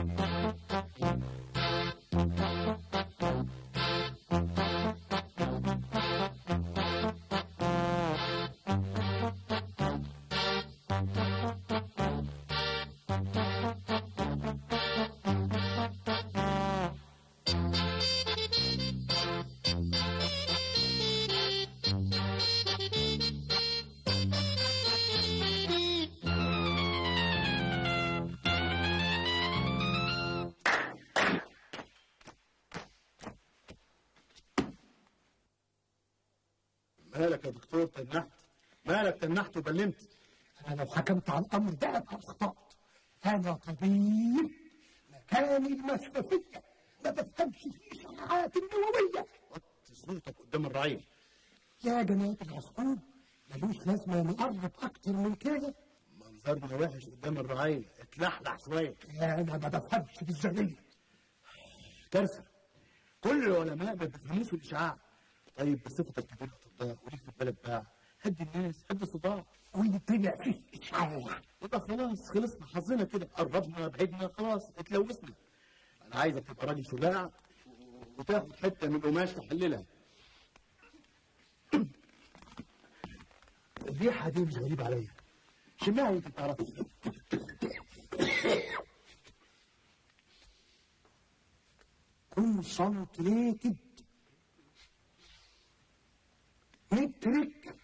مالك يا دكتور تنحت مالك تنحت وبلمت أنا لو حكمت على الأمر ده أبقى أخطأت أنا طبيب مكاني المشففية ما بفهمش في الإشعاعات النووية وطي صوتك قدام الرعية يا جناب العصفور ملوش لازمة نقرب أكتر من كده منظرنا وحش قدام الرعية اتلحلح شوية أنا ما بفهمش في الزميل كارثة كل العلماء ما بيفهموش في الإشعاع طيب بصفتك كبير أطباء وليك في البلد باع هدي الناس هدي الصداع ويطلع فيه إشعاع يبقى خلاص خلصنا حظنا كده قربنا بعدنا خلاص اتلوثنا انا عايزك تبقى راجل شجاع وتاخد حته من القماش تحللها الريحه دي مش غريبه عليا شمها انت تعرفها كونسنتريتد مترك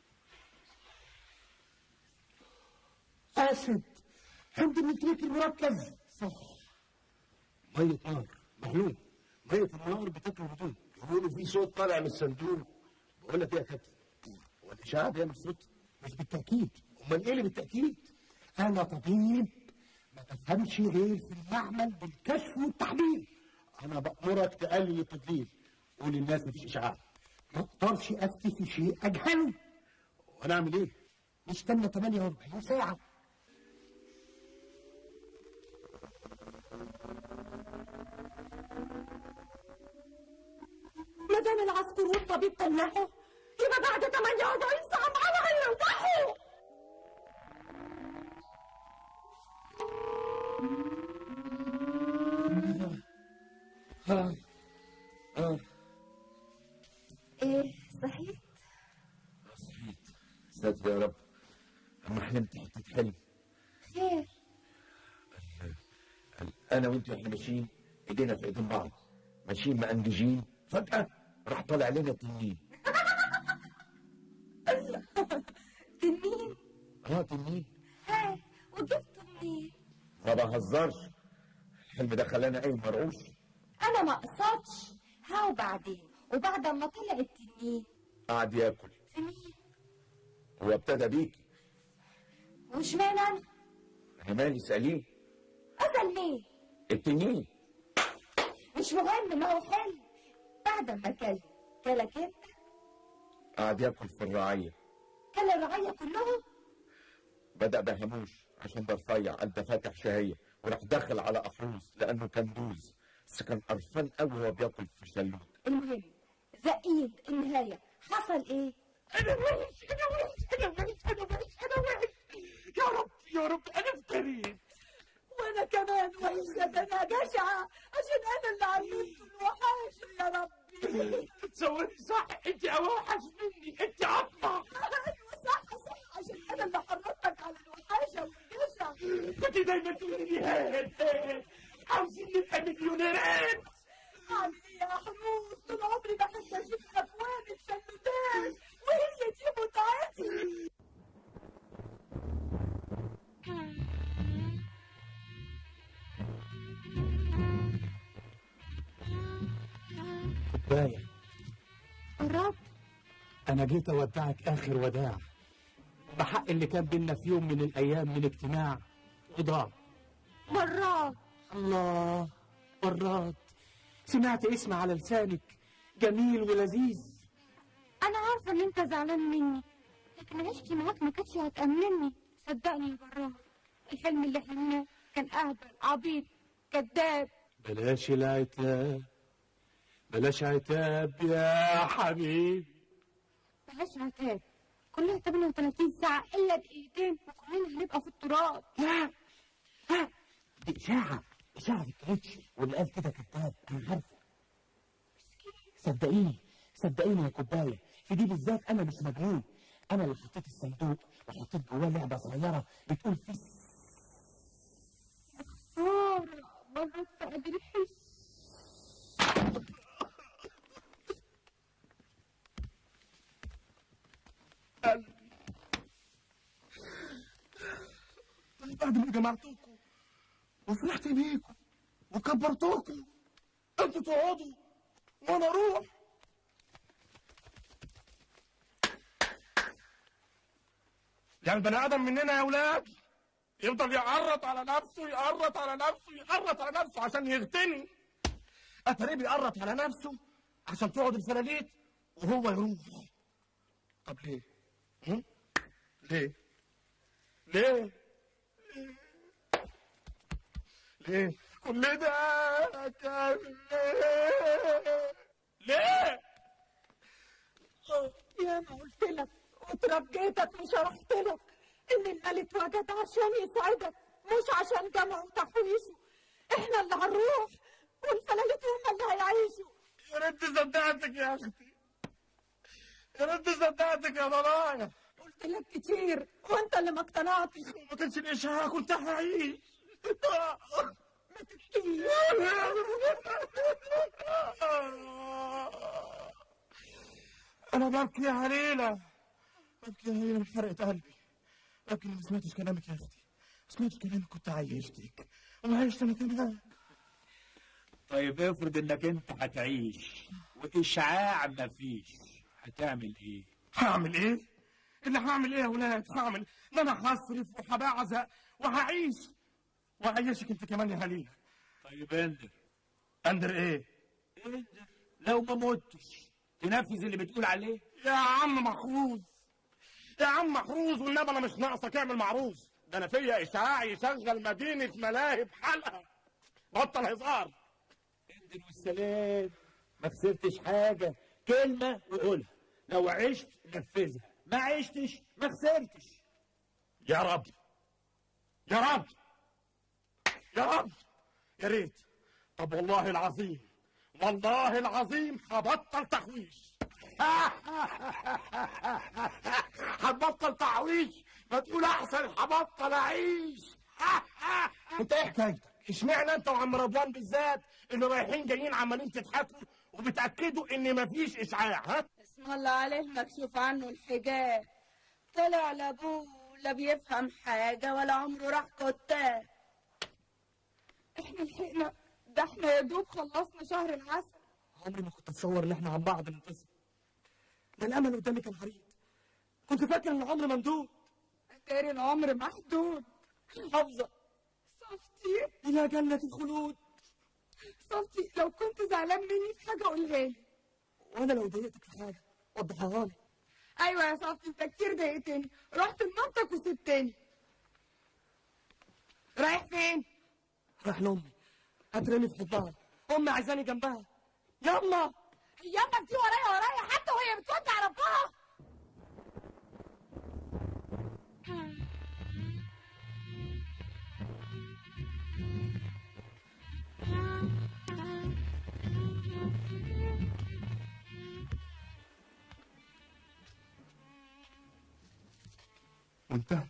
اسيد عند المترك المركز صح ميه نار معلوم ميه النار بتاكل الهدوم يقولوا في صوت طالع من الصندوق بقول لك ايه يا كابتن هو الاشعاع بيعمل صوت مش بالتأكيد امال ايه اللي بالتاكيد أنا طبيب ما بفهمش غير في المعمل بالكشف والتحليل انا بامرك تقلل التدليل قول للناس مفيش اشعاع ما اقدرش افتي في شيء اجهله وانا اعمل ايه نستنى 48 ساعة ما دام العسكر والطبيب تنحوا يبقى بعد 48 ساعة معانا هيرتاحوا اه اه ايه صحيح صحيت ساتر يا رب اما حلمت حته حلم خير انا وانت واحنا ماشيين ايدينا في ايدين بعض ماشيين مأنججين فجأة راح طالع لنا تنين تنين اه تنين ها وجبته منين ما بهزرش الحلم ده خلاني قايم مرعوش انا ما قصدتش ها وبعدين وبعد ما طلع التنين قعد ياكل في مين هو ابتدى بيكي وش معنى انا انا مالي سأليه اسال مين التنين مش مهم ما هو حلو بعد ما كل كلك انت قعد ياكل في الرعية كل الرعية كلهم بدأ بهموش عشان ده رفيع قال ده فاتح شهية وراح داخل على أخروس لأنه كان دوز بس كان قرفان قوي وهو بياكل في شلوت المهم زقيد النهاية حصل ايه انا وحش انا وحش انا وحش انا وحش انا وحش يا رب يا رب انا افتريت وانا كمان وحشة انا جشعة عشان انا اللي علمت الوحاش يا ربي تتصوري صح انت اوحش مني انت عطمة ايوه صح صح عشان انا اللي حرضتك على الوحاشة والجشع كنت دايما تقولي لي هات هات عاوزين نبقى مليونيرات اعمل ايه يا حروس طول عمري بحب اشوف اكوان الفنوتات وهي دي متعتي بايع قربت انا جيت اودعك اخر وداع بحق اللي كان بينا في يوم من الايام من اجتماع وضاع مرات الله مرات سمعت اسم على لسانك جميل ولذيذ انا عارفه ان انت زعلان مني لكن عشتي معاك ما كانتش هتأمنني صدقني يا براه الحلم اللي حلمناه كان اهبل عبيط كذاب بلاش العتاب بلاش عتاب يا حبيبي بلاش عتاب كلها 38 ساعة إلا دقيقتين وكلنا هنبقى في التراب لا لا دي إشاعة اشاعه في الكريتش واللي قال كده كذاب انا عارفه صدقيني صدقيني يا كوبايه في دي بالذات انا مش مجنون انا اللي حطيت الصندوق وحطيت جواه لعبه صغيره بتقول في خسارة مرة قادر أحس بعد ما جمعتكم وفرحت بيكم وكبرتكم انتوا تقعدوا وانا اروح يعني البني ادم مننا يا اولاد يفضل يقرط على نفسه يقرط على نفسه يقرط على نفسه عشان يغتني اتاريه بيقرط على نفسه عشان تقعد الفلاليت وهو يروح طب ليه؟ هم؟ ليه؟ ليه؟ ليه؟ كل ده كان ليه؟ ليه؟ يا ما قلت لك وترجيتك وشرحت لك ان المال اتوجد عشان يساعدك مش عشان جمعه وتحويشه احنا اللي هنروح والفلاليت هم اللي هيعيشوا يا ريت صدقتك يا اختي يا ريت صدقتك يا ضنايا قلت لك كتير وانت اللي ما اقتنعتش ما كانش الاشعاع كنت هعيش ما تبكيش انا ببكي يا هليلة ببكي يا هليلة من حرقة قلبي ببكي اني ما سمعتش كلامك يا اختي ما سمعتش كلامك كنت عايشتك وعايشت انا كمان طيب افرض انك انت هتعيش واشعاع مفيش هتعمل ايه؟ هعمل ايه؟ اللي هعمل ايه يا ولاد؟ هعمل ان انا هصرف وهبعزق وهعيش وهعيشك انت كمان يا هليلة طيب اندر اندر ايه؟ اندر لو ما متش تنفذ اللي بتقول عليه يا عم محروز يا عم محروز والنبي انا مش ناقصك اعمل معروز ده انا فيا اشعاع يشغل مدينه ملاهي بحالها بطل هزار اندر والسلام ما خسرتش حاجة كلمة وقولها لو عشت نفذها ما عشتش ما خسرتش يا رب يا رب يا رب يا ريت طب والله العظيم والله العظيم هبطل تحويش هتبطل تحويش ما تقول احسن هبطل اعيش انت ايه حكايتك؟ اشمعنى انت وعم رضوان بالذات اللي رايحين جايين عمالين تضحكوا وبتاكدوا ان مفيش اشعاع ها؟ اسم الله عليه مكشوف عنه الحجاب طلع لابوه لا بيفهم حاجة ولا عمره راح كتاب احنا لحقنا ده احنا يا دوب خلصنا شهر العسل عمري ما كنت اتصور ان احنا عن بعض ننفصل ده الامل قدامي كان حريق كنت فاكر ان العمر ممدود اتاري العمر محدود حافظه صفتي الى جنه الخلود صفتي لو كنت زعلان مني في حاجة قولها لي وانا لو ضايقتك في حاجه وضحها لي ايوه يا صفتي انت كتير ضايقتني رحت لمامتك وسبتني رايح فين؟ راح لامي هترمي في حضنها امي عايزاني جنبها يلا هي امك دي ورايا ورايا حتى وهي بتودع ربها وانتهى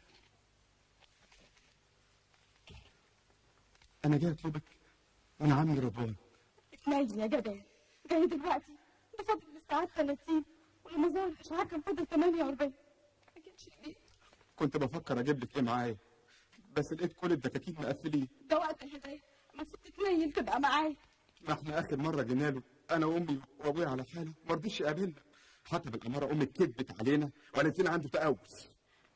انا جاي اطلبك وانا عامل رضوان اتنيل يا جدع جاي دلوقتي ده فاضل الساعات 30 ولما ظهر الاشعاع كان فاضل 48 ما كانش ليه كنت بفكر اجيب لك ايه معايا بس لقيت كل الدكاكين مقفلين ده وقت الهدايا ما كنت تتنيل تبقى معايا ما احنا اخر مره جينا له انا وامي وابويا على حاله ما رضيش يقابلنا حتى بالاماره امي كذبت علينا وقالت لنا عنده تقوس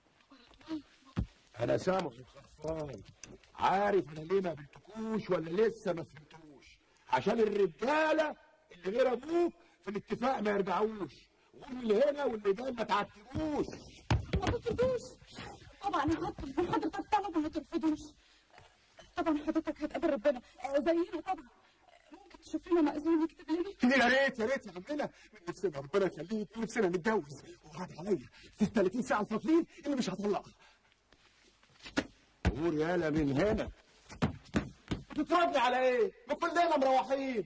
انا سامح الخرفان عارف انا ليه ما قابلتكوش ولا لسه ما فهمتوش عشان الرجاله اللي غير ابوك في الاتفاق ما يرجعوش واللي هنا واللي جاي ما تعتبوش ما ترفضوش طبعا هطلب من حضرتك طلب وما ترفضوش طبعا حضرتك هتقابل ربنا آه، زينا طبعا ممكن تشوف لنا مأذون يكتب لنا يا ريت يا ريت يا عمنا من نفسنا ربنا يخليك من نفسنا نتجوز وعد عليا في ال 30 ساعه الفاضلين اللي مش هطلقها قول يالا من هنا بتردي على ايه؟ ما كلنا مروحين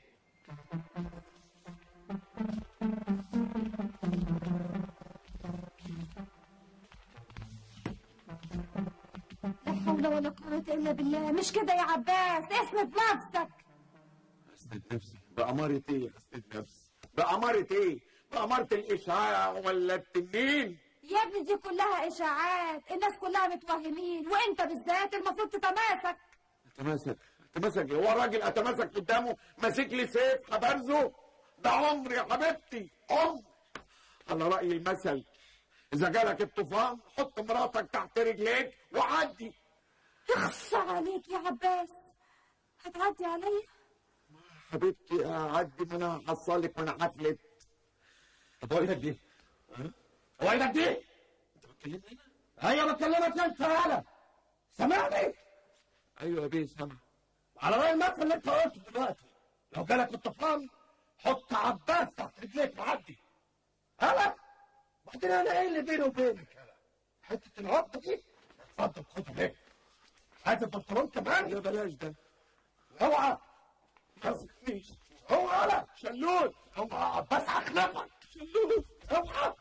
لا حول ولا قوة إلا بالله مش كده يا عباس اسند نفسك اسند نفسي بأمارة ايه اسند نفسي؟ بأمارة ايه؟ بأمارة الإشعاع ولا التنين؟ يا ابني دي كلها إشاعات الناس كلها متوهمين وأنت بالذات المفروض تتماسك اتمسك اتمسك هو الراجل اتمسك قدامه ماسك لي سيف هبرزه ده عمر يا حبيبتي عمر على رأي المثل إذا جالك الطوفان حط مراتك تحت رجليك وعدي اخص عليك يا عباس هتعدي عليا حبيبتي أعدي ما أنا هحصلك وأنا حفلت طب هو إيدك دي؟ ها؟ هو إيدك دي؟ أنت بتكلمني أنا؟ هيا بكلمك انت يالا سامعني أيوه يا بيه سامع على رأي المثل اللي انت قلته دلوقتي لو جالك الطوفان حط عباس تحت رجليك وعدي هلا بعدين انا ايه اللي بيني وبينك هلا حته العقده دي اتفضل خدها هيك هات البنطلون كمان يا بلاش ده اوعى ما تسيبنيش اوعى لا شلول اوعى عباس هخلفك شلول اوعى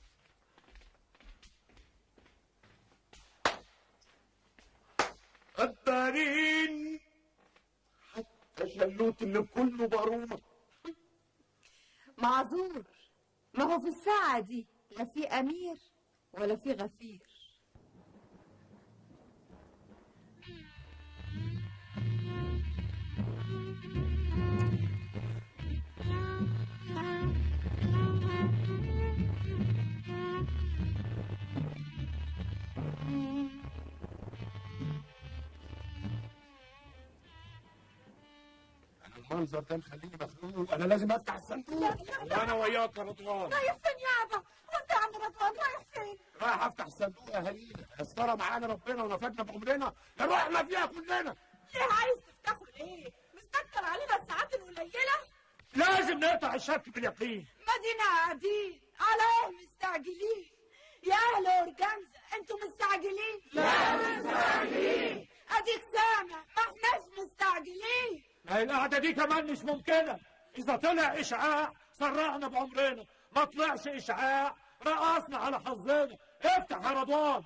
غدارين حتى شلوت اللي كله بارومه معذور ما هو في الساعة دي لا في أمير ولا في غفير انا المنظر ده مخليني مخنوق انا لازم افتح الصندوق وانا وياك يا رضوان رايح فين يابا وانت يا عم رضوان رايح فين رايح افتح الصندوق يا هليله استرى معانا ربنا ونفدنا بعمرنا نروحنا فيها كلنا ليه عايز تفتحوا ليه مستكتر علينا الساعات القليلة لازم نقطع الشك باليقين مدينة قاعدين على ايه مستعجلين يا اهل اورجانزا انتوا مستعجلين لا مستعجلين اديك سامع ما احناش مستعجلين ما هي القعده دي كمان مش ممكنه اذا طلع اشعاع سرعنا بعمرنا ما طلعش اشعاع رقصنا على حظنا افتح يا رضوان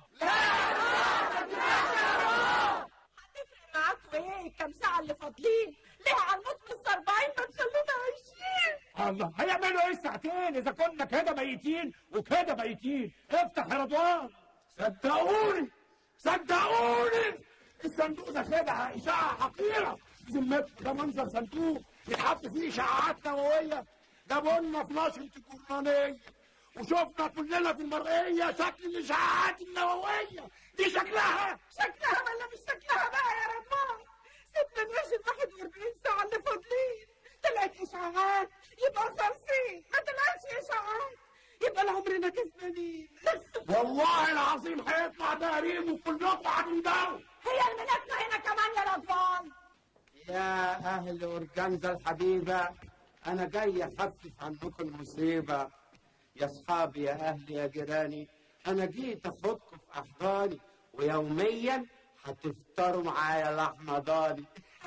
هتفرق معاكوا ايه الكام ساعة اللي فاضلين ليه على الموت من 40 ما تخلونا عايشين الله هيعملوا ايه الساعتين اذا كنا كده ميتين وكده ميتين افتح يا رضوان صدقوني صدقوني الصندوق ده خدعه اشاعه حقيره ذمتك ده منظر صندوق يتحط فيه اشاعات نوويه جابولنا في نشره الجرنانيه وشفنا كلنا في المرئيه شكل الاشاعات النوويه دي شكلها شكلها ولا مش شكلها بقى يا رضوان سيبنا نعيش ال 41 ساعة اللي فاضلين طلعت إشاعات يبقى خالصين ما طلعتش إشاعات يبقى لعمرنا كسبانين والله العظيم هيطلع تقريب وكلكم هتندموا هي المنكة هنا كمان يا رضوان يا أهل أورجانزا الحبيبة أنا جاي أخفف عنكم المصيبة يا أصحابي يا أهلي يا جيراني أنا جيت أخدكم في أحضاني ويوميا هتفطروا معايا لحمة ضاني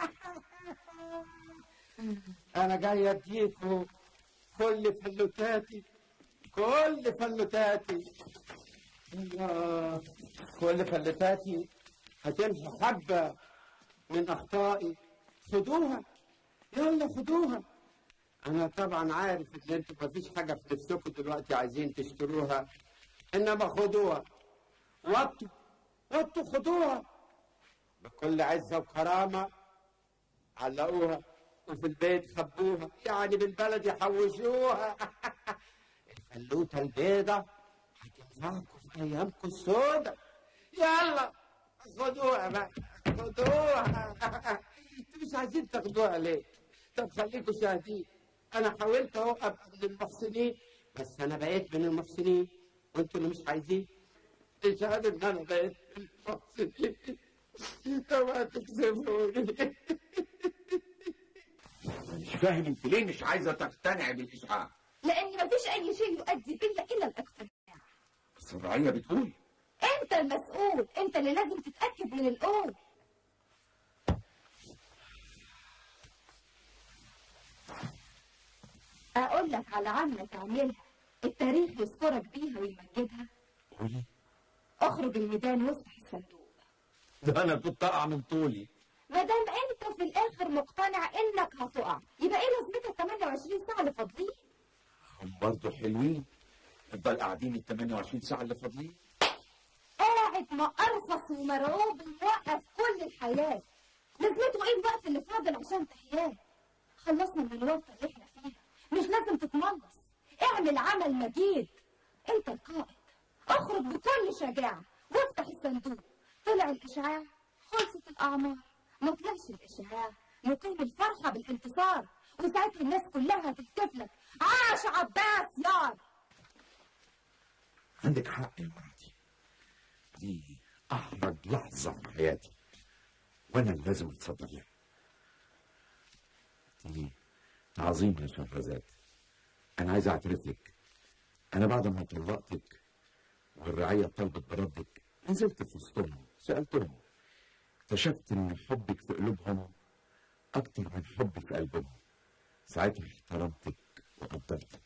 أنا جاي أديكم كل فلوتاتي كل فلوتاتي الله كل فلوتاتي هتمحي حبة من أخطائي خدوها يلا خدوها أنا طبعا عارف إن أنتوا مفيش حاجة في نفسكم دلوقتي عايزين تشتروها إنما خدوها وطوا وطوا خدوها بكل عزة وكرامة علقوها وفي البيت خبوها يعني بالبلد يحوشوها الفلوتة البيضة هتنفعكم في أيامكم السوداء يلا خدوها بقى خدوها انتوا مش عايزين تاخدوها ليه؟ طب خليكم شاهدين انا حاولت اهو ابقى من المحسنين بس انا بقيت من المحسنين وانتوا اللي مش عايزين تشهدوا ان انا بقيت من المحسنين اوعى تكسفوني مش فاهم انت ليه مش عايزه تقتنعي بالاشعاع لأن مفيش أي شيء يؤدي بيا إلا الاقتناع بس الرعيه بتقول أنت المسؤول أنت اللي لازم تتأكد من القول اقول لك على عمله تعملها التاريخ يذكرك بيها ويمجدها قولي اخرج الميدان وافتح الصندوق ده انا كنت اقع من طولي ما دام انت في الاخر مقتنع انك هتقع يبقى ايه لازمتها ال 28 ساعه اللي فاضلين هم برضه حلوين نفضل قاعدين ال 28 ساعه اللي فاضلين قاعد مقرفص ومرعوب موقف كل الحياه لازمته ايه الوقت اللي فاضل عشان تحياه خلصنا من الورطه اللي احنا فيها مش لازم تتملص اعمل عمل مجيد انت القائد اخرج بكل شجاعه وافتح الصندوق طلع الاشعاع خلصت الاعمار ما طلعش الاشعاع نقيم الفرحه بالانتصار وساعتها الناس كلها هتهتف لك عاش عباس يار عندك حق يا مراتي دي احرج لحظه في حياتي وانا اللي لازم اتصدر لها دي عظيم يا شهرزاد انا عايز اعترف لك انا بعد ما طلقتك والرعيه طلبت بردك نزلت في وسطهم سالتهم اكتشفت ان حبك في قلوبهم اكتر من حبي في قلبهم ساعتها احترمتك وقدرتك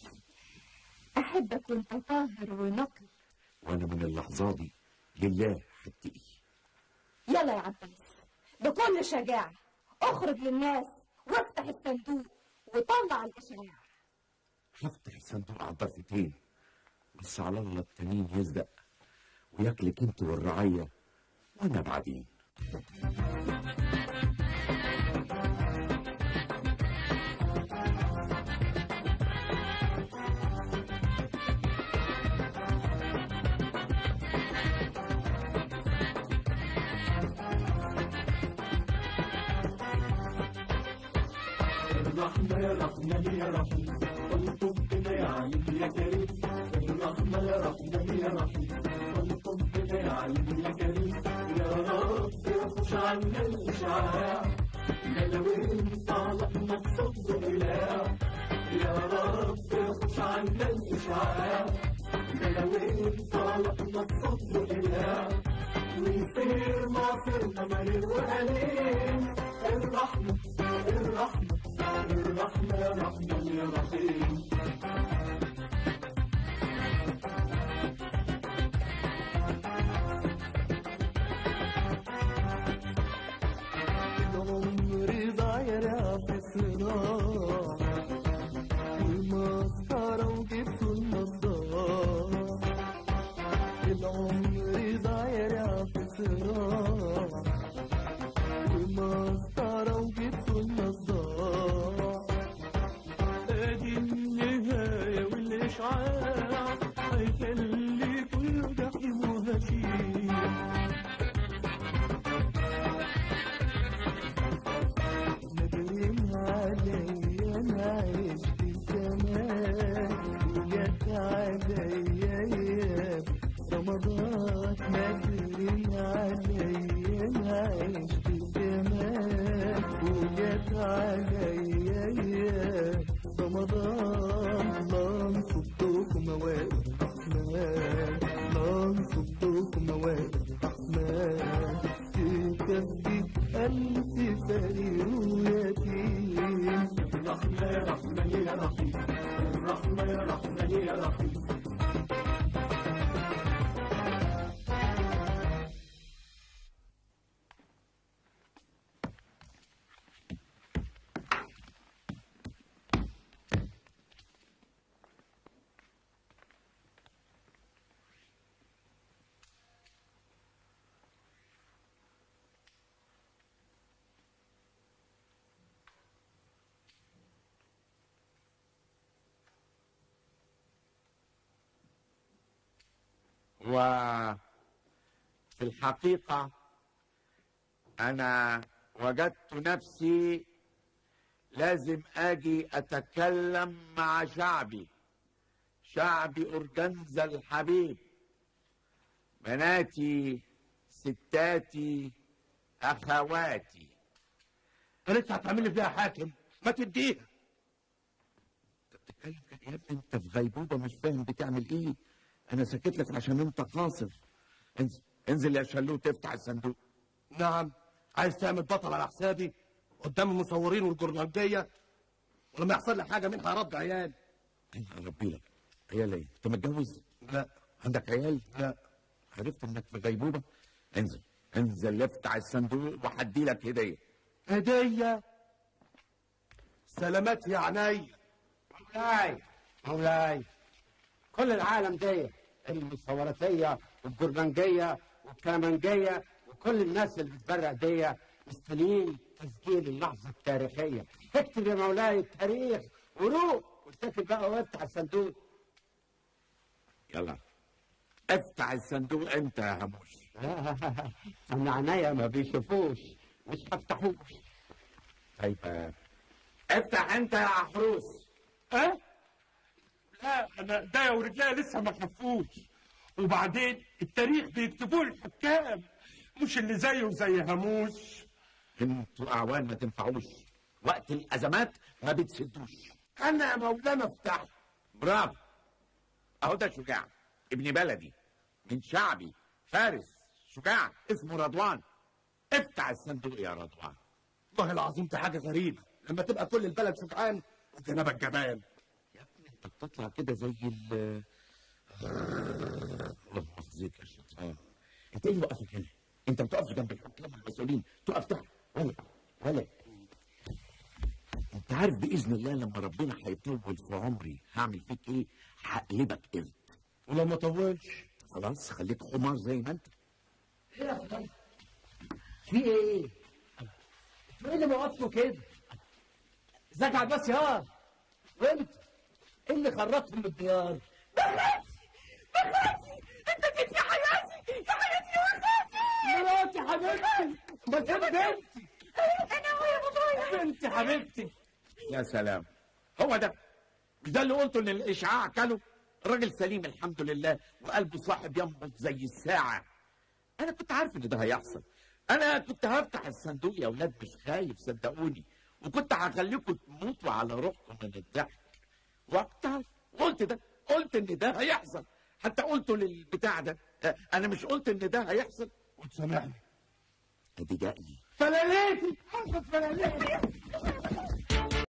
احبك وانت طاهر ونقي وانا من اللحظه دي لله هتقي يلا يا عباس بكل شجاعة اخرج للناس وافتح الصندوق وطلع الاشعاع هفتح الصندوق على الضفتين بس على الله التانيين يصدق وياكلك انت والرعيه وانا بعدين عمري ضايع في صراع والمسطرة وجبت النضارة العمر ضايع في صراع والمسطرة وجبت النضارة ادي النهاية والاشعاع هيخلي كله جحيم وهشيم ندم عليا انا عشت زمان وجت عليا ايام رمضان ندم عليا انا عشت زمان وجت عليا ايام رمضان اللهم صدقكم مواد الرحمن اللهم صدقكم مواد الرحمن تكفي ألف فريق يتيم الرحمة يا رحمن يا رحيم الرحمة يا رحمن يا رحيم وفي الحقيقة أنا وجدت نفسي لازم أجي أتكلم مع شعبي شعبي أرجنزة الحبيب بناتي ستاتي أخواتي لسه هتعمل لي فيها حاكم ما تديها أنت بتتكلم كده يا ابني أنت في غيبوبة مش فاهم بتعمل إيه أنا سكت لك عشان أنت قاصر انزل انزل يا شلوت افتح الصندوق نعم عايز تعمل بطل على حسابي قدام المصورين والجورنالجية ولما يحصل لي حاجه منها رد عيال انا اربي لك عيال ايه انت متجوز لا عندك عيال لا عرفت انك في غيبوبه انزل انزل افتح الصندوق وهدي لك هديه هديه سلامات يا عينيا مولاي مولاي كل العالم دي المصوراتية والجربنجية والكلامنجية وكل الناس اللي بتبرق دي مستنيين تسجيل اللحظة التاريخية اكتب يا مولاي التاريخ وروح واتكل بقى وافتح الصندوق يلا افتح الصندوق انت يا هموش انا عينيا ما بيشوفوش مش هفتحوش طيب آه، افتح انت يا عفروس ها لا انا ايديا ورجليا لسه ما خفوش وبعدين التاريخ بيكتبوه الحكام مش اللي زيه زي هموش انتوا اعوان ما تنفعوش وقت الازمات ما بتسدوش انا يا مولانا افتح برافو اهو ده شجاع ابن بلدي من شعبي فارس شجاع اسمه رضوان افتح الصندوق يا رضوان والله العظيم دي حاجه غريبه لما تبقى كل البلد شجعان وجنابك جبان يا ابني انت بتطلع كده زي ال الله يحفظك يا شيطان انت ايه اللي وقفك هنا؟ انت ما بتقفش جنب الحكام والمسؤولين تقف تحت ولا ولا انت عارف باذن الله لما ربنا هيطول في عمري هعمل فيك ايه؟ هقلبك قرد ولو ما طولش خلاص خليك حمار زي ما انت في ايه؟ ايه اللي موقفكوا كده؟ ازيك يا عباس يا وانت ايه اللي خرجكم من الديار؟ انت جيت يا حياتي يا حياتي يا وفاتي مراتي حبيبتي ما كان بنتي انا ويا بابايا بنتي حبيبتي يا سلام هو ده مش ده اللي قلته ان الاشعاع كله الراجل سليم الحمد لله وقلبه صاحب ينبض زي الساعه انا كنت عارف ان ده هيحصل انا كنت هفتح الصندوق يا اولاد مش خايف صدقوني وكنت هخليكم تموتوا على روحكم من الضحك وقتها قلت ده قلت ان ده هيحصل حتى قلته للبتاع ده أه، انا مش قلت ان ده هيحصل وتسامحني ادي جاي فلاليتي حصلت فلاليتي